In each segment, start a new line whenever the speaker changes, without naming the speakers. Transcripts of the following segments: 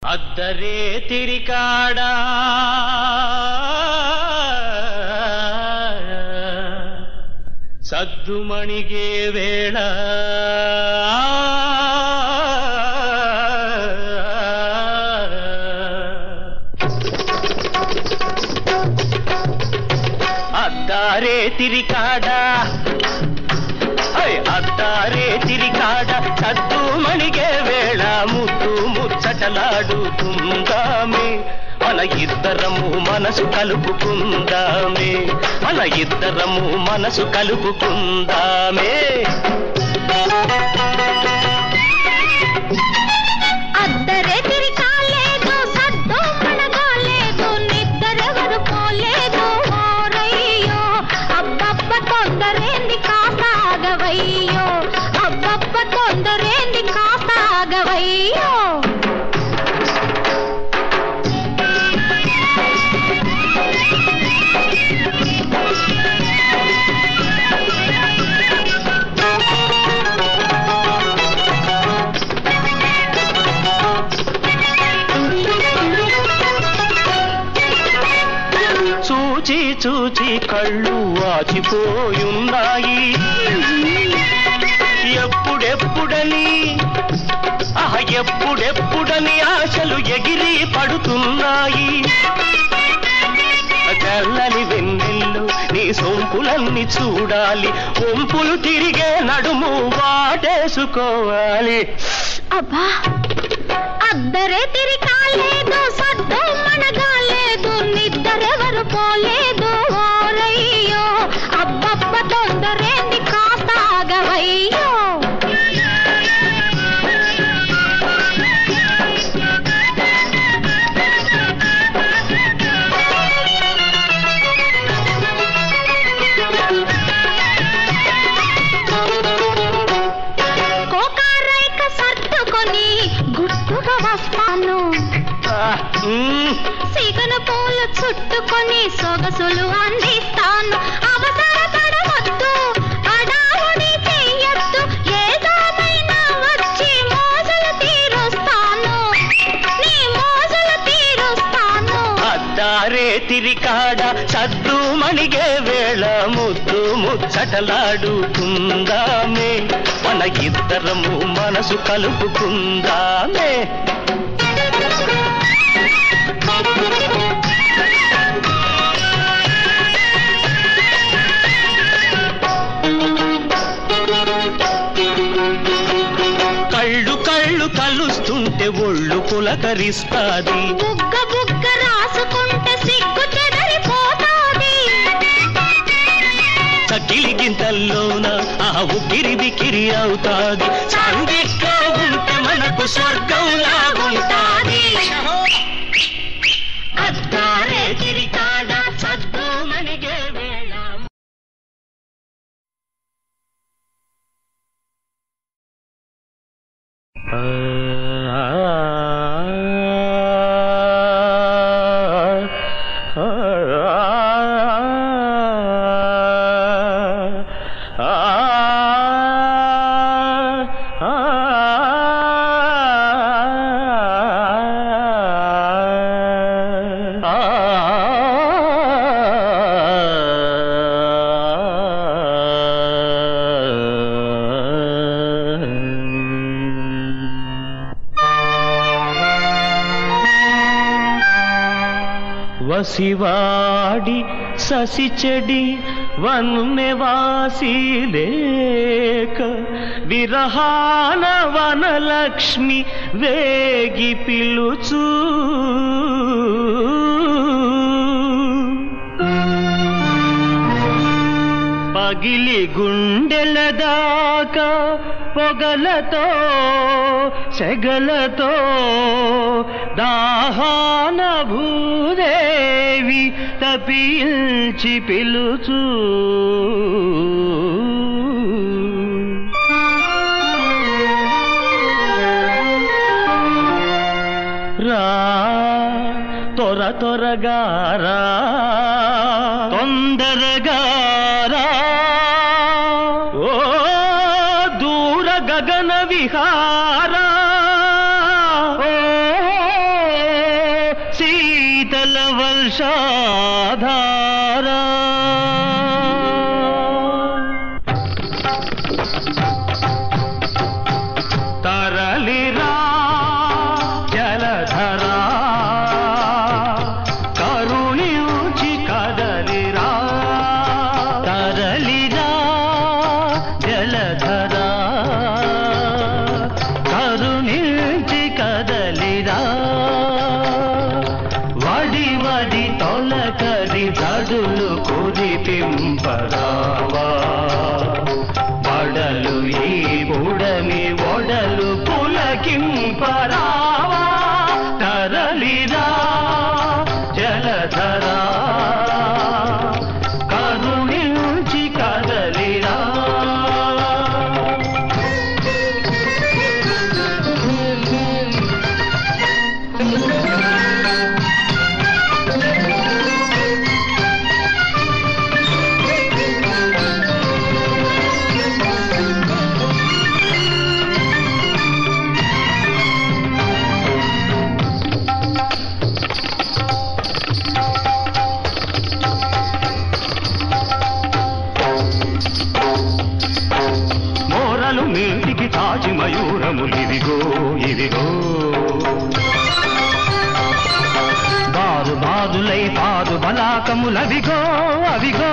అద్దరే తిరికాడా సద్దుమణిగే వేళ అద్దారే తిరికాడా అద్దారే తిరికాడ సద్దు మణిగే వేళ ముద్దు ముచ్చటలాడుకుందామే మన ఇద్దరము మనసు కలుపుకుందామే మన ఇద్దరము మనసు కలుపుకుందామే
అద్దరే తిరికాలేదు సద్దు పడగాలేదు నిద్దరెవరు పోలేదు ఓరయ్యో అబ్బబ్బ తొందరేంది కాసాగవయ్యో అబ్బబ్బ తొందరేంది కాసాగవయ్యో
చూచి చూచి కళ్ళు వాచిపోయున్నాయి ఎప్పుడెప్పుడని ఆహ ఎప్పుడెప్పుడని ఆశలు ఎగిరి పడుతున్నాయి తెల్లని వెన్నెల్లు నీ సొంపులన్నీ చూడాలి ఒంపులు తిరిగే నడుము వాటేసుకోవాలి
అబ్బా అద్దరే తిరికాలేదు సద్దు మనగాలేదు నిద్దరెవరు పోలేదు ఓరయ్యో అబ్బబ్బ తొందరేంది కాసాగవయ్యో కోకారైక సర్దుకొని గుర్తుగా వస్తాను
ఆ, మ్,
సిగను పూలు చుట్టుకొని సొగసులు అందిస్తాను అవసరపడవద్దు అడావుడి చెయ్యొద్దు ఏదోమైనా వచ్చి మోజులు తీరుస్తాను నీ మోజులు తీరుస్తాను
అద్దారే తిరికాడ సద్దు మణిగే వేళ ముద్దు ముచ్చటలాడుకుందామే మన ఇద్దరము మనసు కలుపుకుందామే కళ్ళు కళ్ళు కలుస్తుంటే ఒళ్ళు పులకరిస్తాది
బుగ్గ బుగ్గ రాసుకుంటే సిగ్గు చెదరిపోతాది
చకిలి గింతల్లోన ఆ ఉకిరి బికిరి అవుతాది సందిట్లో ఉంటే మనకు స్వర్గంలా ఉంటాది అద్దారే తిరికాడ సద్దు మణిగే వేళ వసివాడి ససిచెడి వన్నెవాసి లేక విరహాన వనలక్ష్మి వేగి పిలుచు పగిలి గుండెల దాకా పొగలతో సెగలతో దాహాన భూదేవి తపించి పిలుచు రా త్వర త్వరగా రా తొందరగా రా ఓ దూర గగన విహారా ఓ వర్షాధారా తరలిరా జలధరా కరుణించి కదలిరా తరలిరా జలధరా కరుణించి కదలిరా వడి వడి తొలకరి దడులు కురిపింపరావా బడలు ఈ బుడమి ఒడలు పులకింపరావా తరలిరా జలధరా కరుణించి కదలిరా మోరలు మీటికి తాచి మయూరములివిగో ఇవిగో బారు బారులై పాదు బలాకములవిగో అవిగో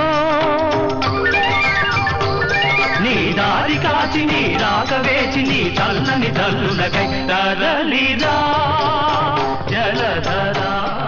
నీ దారి కాచి నీ రాక వేచి నీ చల్లని తల్లులకై తరలిరా జలధరా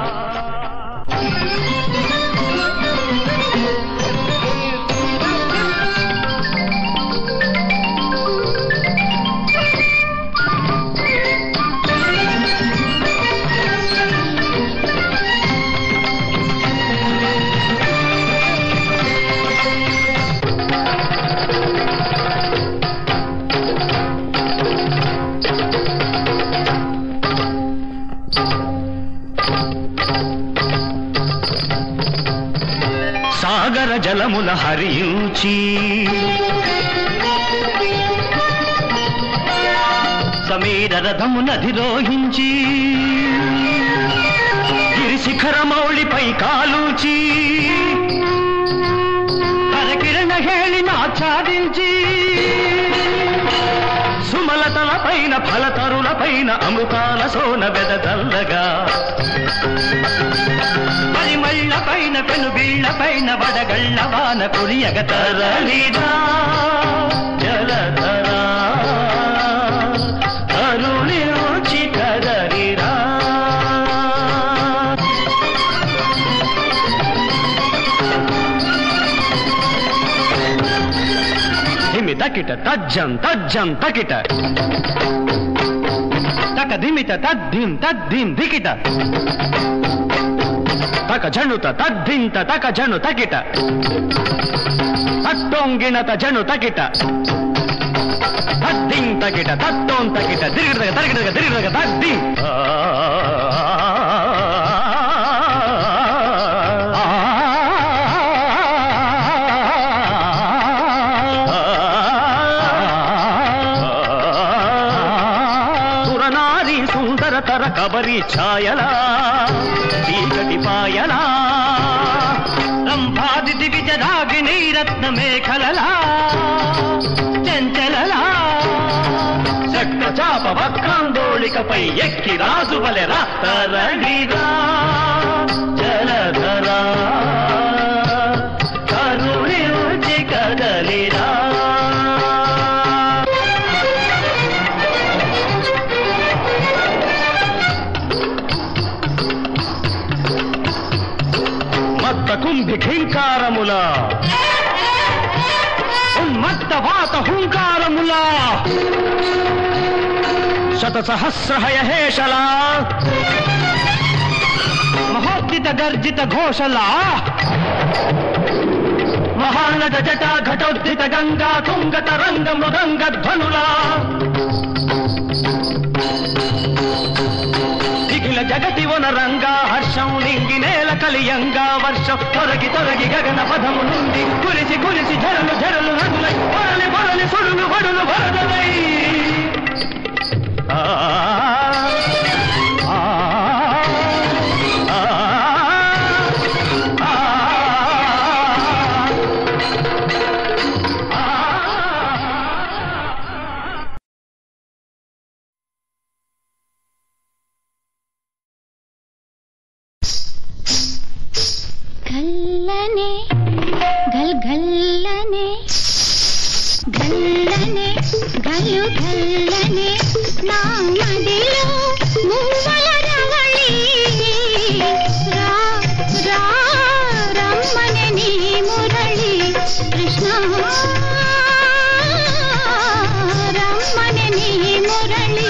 సాగర జలముల హరించి సమీర రథమునధిరోహించి గిరి శిఖర మౌళిపై కాలూచి కరకిరణ హేళిన ఆచ్ఛాదించి సుమలతల పైన ఫలతరుల పైన అమృతాల సోన వెదదల్లగా పరిమళ్ళ పైన పెనుబిళ్ళ పైన వడగళ్ళ వాన కురియగ తరలిరా జలధరా కరుణి రుచి కదరిరా ధిమి తకిట తజ్జం తజ్జం తకిట తక ధిమిత తద్ధిం తద్ధిం ధికిట తక జనుత తద్ధింత తక జను తకిట తట్టొంగిణత జను తకిట తద్దిం తకిట తట్టోం తకిట తిరిగిడగ తరిగిడగ తిరిగిడగ తద్ది సురనారి సుందరతర కబరి ఛాయలా చీకటి పాయలా రంభాది దివిజ రాగిణీ రత్న మేఖలలా చంచలలా చక్క చాప వక్రాందోళికపై ఎక్కి రాజు వలె రాతరడిరా జలధరా కరుణి రుచి కదలిరా మత్త కుంభి ఘీంకారముల ఉన్మత్త వాత హుంకారముల శత సహస్రహయ హేషల మహోద్దిత గర్జిత ఘోషల మహానట జటా ఘటోద్దిత గంగా తుంగ తరంగ మృదంగ ధ్వనులా నిఖిల జగతి వనరంగా హర్షం నింగి నేల కలియంగా వర్షం తొలగి తొలగి గగన పదము నుండి కురిసి కురిసి జరలు జరలు నదులై పొరలి పొరలి సుడులు వడులు వరదలై ఆ, ఆ, ఆ,
గల్లనే గల్ గల్లనే గల్లనే గల్లు గల్లనే నా మదిలో మువ్వల రవళి రా రా రమ్మని నీ మురళి కృష్ణ రమ్మని నీ మురళి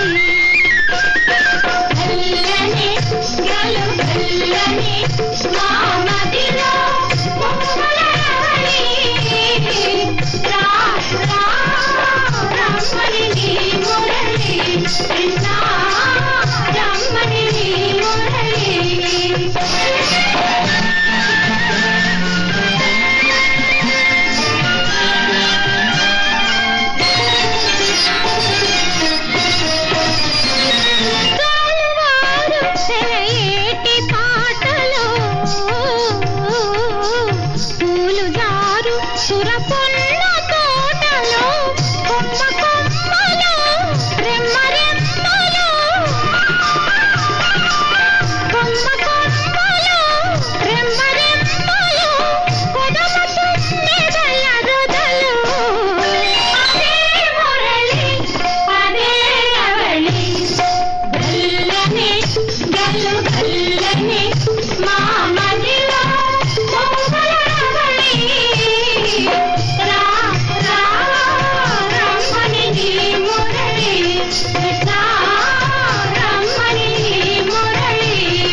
గల్లనే గలు గల్లనే మా మదిలో మువ్వల రవళి రా రా రమ్మని నీ మురళి కృష్ణ రమ్మని నీ మురళి కాలువారు సెలయేటి పాటలో పూలు జారు సురపొన్న తోటలో కొమ్మ కొమ్మలో రెమ్మ రెమ్మలో కొమ్మ కొమ్మలో రెమ్మ రెమ్మలో కొదమ తుమ్మెదల రొదలు అదే మురళి అదే రవళి గల్లనే గల్లు గల్లనే మా మదిలో మొగ్గల రవళి రా రా రమ్మని నీ మురళి కృష్ణ రమ్మని నీ మురళి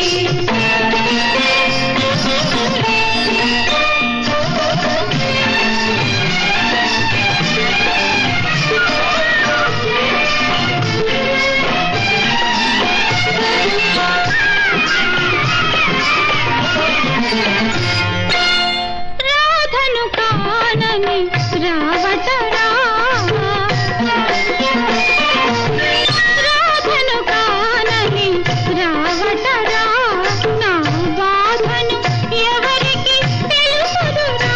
రాధను కానని రావటరా రాధను కానని రావటరా నా బాధను ఎవరికి తెలుసుదురా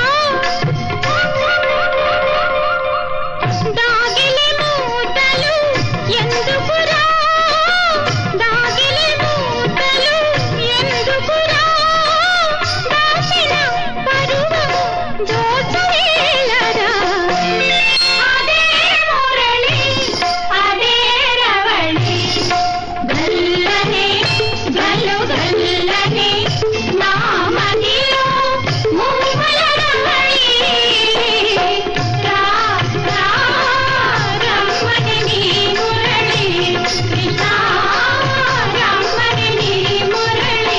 దాగిలి మూతలు ఎందుకురా దాగిలి మూతలు ఎందుకురా దాచిన పరువు దోచవేలరా అదే మురళి అదే రవళి గల్లనే గల్లు గల్లనే నా మదిలో మువ్వల రవళి రా రా రమ్మని నీ మురళి కృష్ణ రమ్మని నీ మురళి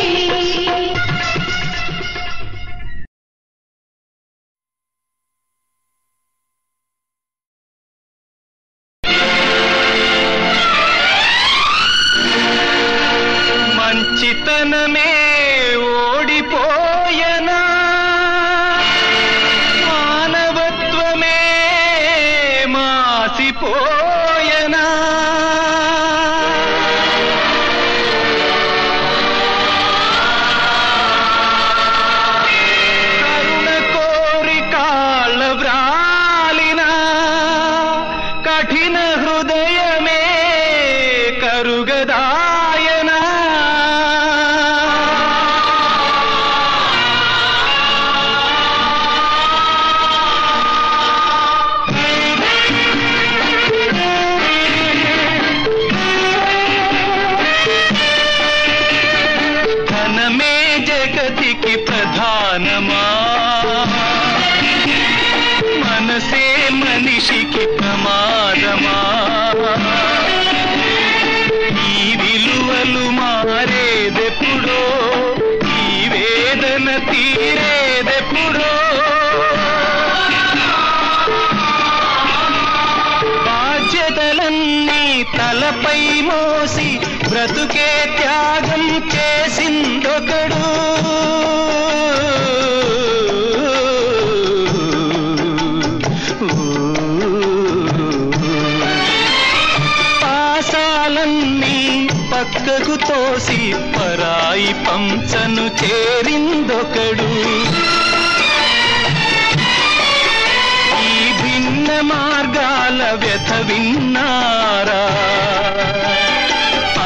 మంచితనమే ఓడిపోయనా మానవత్వమే మాసిపోయనా కరుణ కోరి కాళ్ళ వ్రాలిన కఠిన హృదయమే కరుగదాయనా ధనమే జగతికి ప్రధానమా మనసే మనిషికి ప్రమాదమా ఈ విలువలు మారేదెప్పుడో ఈ వేదన తీరేదెప్పుడో బాధ్యతలన్నీ తలపై మోసి బ్రతుకే త్యాగం చేసిందొకడు పాసాలన్నీ పక్కకు తోసి పరాయి పంచను చేరిందొకడు ఈ భిన్న మార్గాల వ్యథ విన్నారా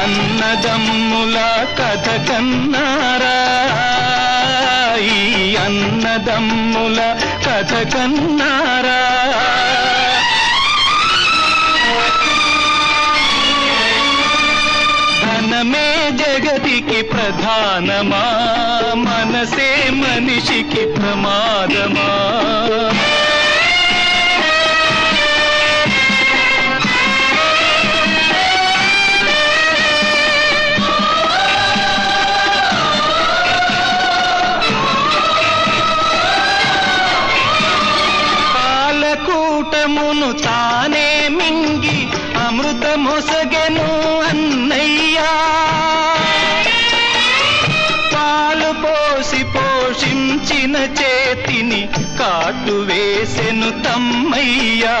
అన్నదమ్ముల కథ కన్నారా ఈ అన్నదమ్ముల కథ కన్నారా ధనమే జగతికి ప్రధానమా మనసే మనిషికి ప్రమాదమా కాలకూటమును తానే మింగి అమృతమొసగెను అన్నయ్యా పాలు పోసి పోషించిన చేతిని కాటు వేసెను తమ్మయ్యా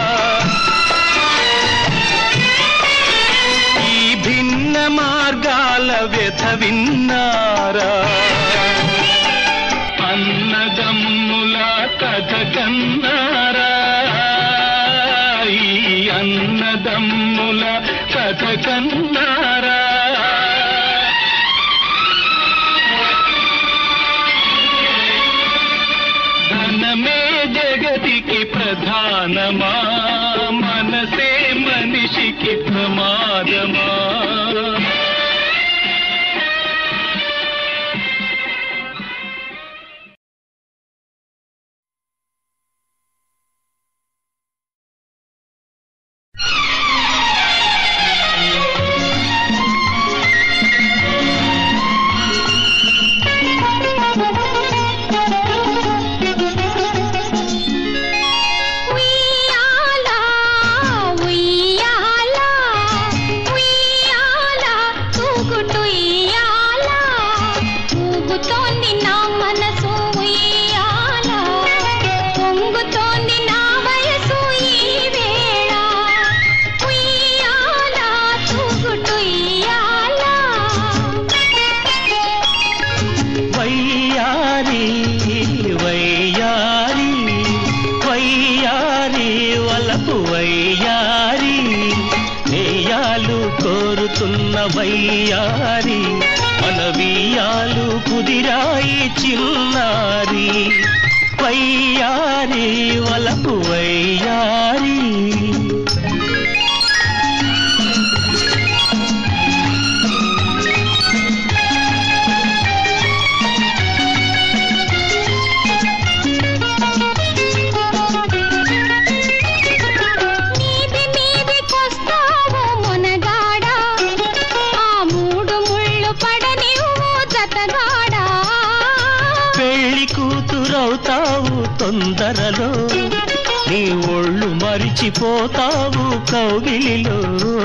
ఈ భిన్న మార్గాల వ్యథ విన్నారా అన్నదమ్ముల కథ కన్నారా ఈ అన్నదమ్ముల కథ కన్నారా ధనమే జగతికి ప్రధానమా మనసే మనిషికి ప్రమాదమా
ఉయ్యాల ఉయ్యాల ఉయ్యాల తూగుటుయ్యాల ఊగుతోంది నా మనసు ఉయ్యాల పొంగుతోంది నా వయసు ఈ వేళ ఉయ్యాల తూగుటుయ్యాల
వయ్యారి వయ్యారి వయ్యారి వలపు వయ్యారి నేయాలు కోరుతున్న వయ్యారి మన వియ్యాలు కుదిరాయి చిన్నారి వయ్యారి వలపు వయ్యారి
మీది మీదికొస్తావు మునగాడా ఆ మూడు ముళ్ళు పడనివ్వు జతగాడా
పెళ్లి కూతురవుతావు తొందరలో నీ ఒళ్ళు మరిచిపోతావు కౌగిలిలో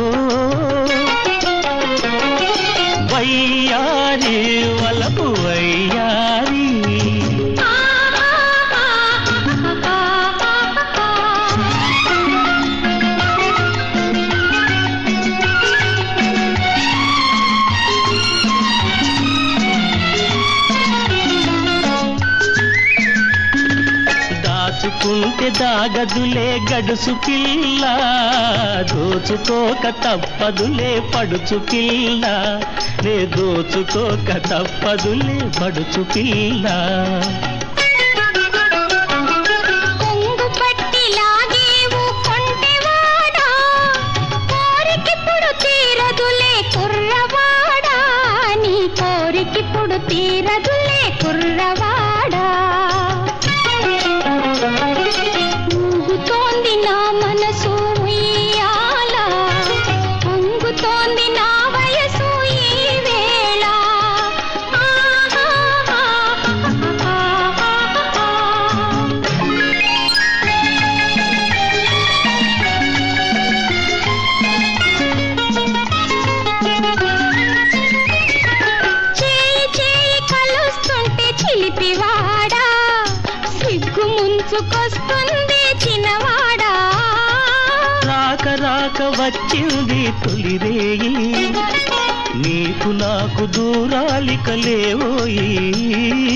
వయ్యారి వలపు వయ్యారి దాచుకుంటే దాగదులే గడుసు పిల్ల దోచుకోక తప్పదులే పడుచు పిల్ల నే దోచుకోక తప్పదులే పడుచు పిల్ల
కొంగు పట్టి లాగేవు కొంటెవాడా కోరికిప్పుడు తీరదులే కుర్రవాడా నీ కోరికిప్పుడు తీరదులే కుర్రవాడా ఊగుతోంది నా మనసు ఉయ్యాల పొంగుతోంది నా వయసు ఈ వేళ చేయి చేయి కలుస్తుంటే చిలిపివాడా సిగ్గు ముంచుకొస్తుంది చిన్నవాడా
రాక రాక వచ్చింది తొలిరేయి నీకు నాకు దూరాలిక లేవోయి